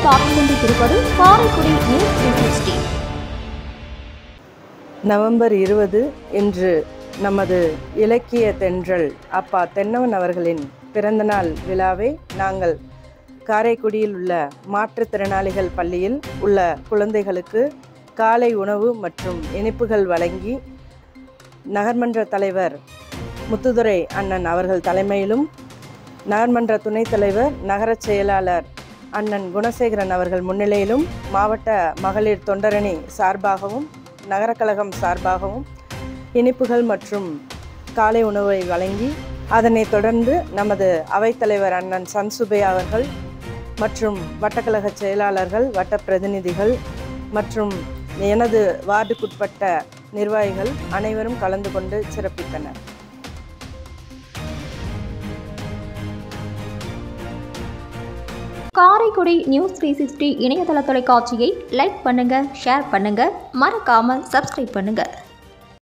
பார்த்துக் கொண்டிருப்பது Karaikudi news three sixty November இருபது இன்று நமது இலக்கிய தென்றல் அப்பா தென்னவன் அவர்களின் பிறந்தநாள் விழாவை நாங்கள் காரைக்குடியில் உள்ள மாற்றுத்திறனாளிகள் பள்ளியில் உள்ள குழந்தைகளுக்கு காலை உணவு மற்றும் இனிப்புகள் வழங்கி நகர்மன்ற தலைவர் முத்துதுரை அண்ணன் அவர்கள் தலைமையிலும் நகர்மன்ற துணைத் தலைவர் நகரச் செயலாளர் அண்ணன் குணசேகரன் அவர்கள் முன்னிலையிலும் மாவட்ட மகளிர் தொண்டரணி சார்பாகவும் நகரக் கழகம் சார்பாகவும் இனிப்புகள் மற்றும் காலை உணவை வழங்கி அதனைத் தொடர்ந்து நமது அவைத்தலைவர் அண்ணன் சன்சுபே அவர்கள் மற்றும் வட்டக்கழக செயலாளர்கள் வட்ட பிரதிநிதிகள் மற்றும் எனது வார்டுக்குட்பட்ட நிர்வாகிகள் அனைவரும் கலந்து கொண்டு சிறப்பித்தனர் காரைக்குடி நியூஸ் த்ரீ சிக்ஸ்டி இணையதள தொலைக்காட்சியை லைக் பண்ணுங்க ஷேர் பண்ணுங்க மறக்காம சப்ஸ்கிரைப் பண்ணுங்க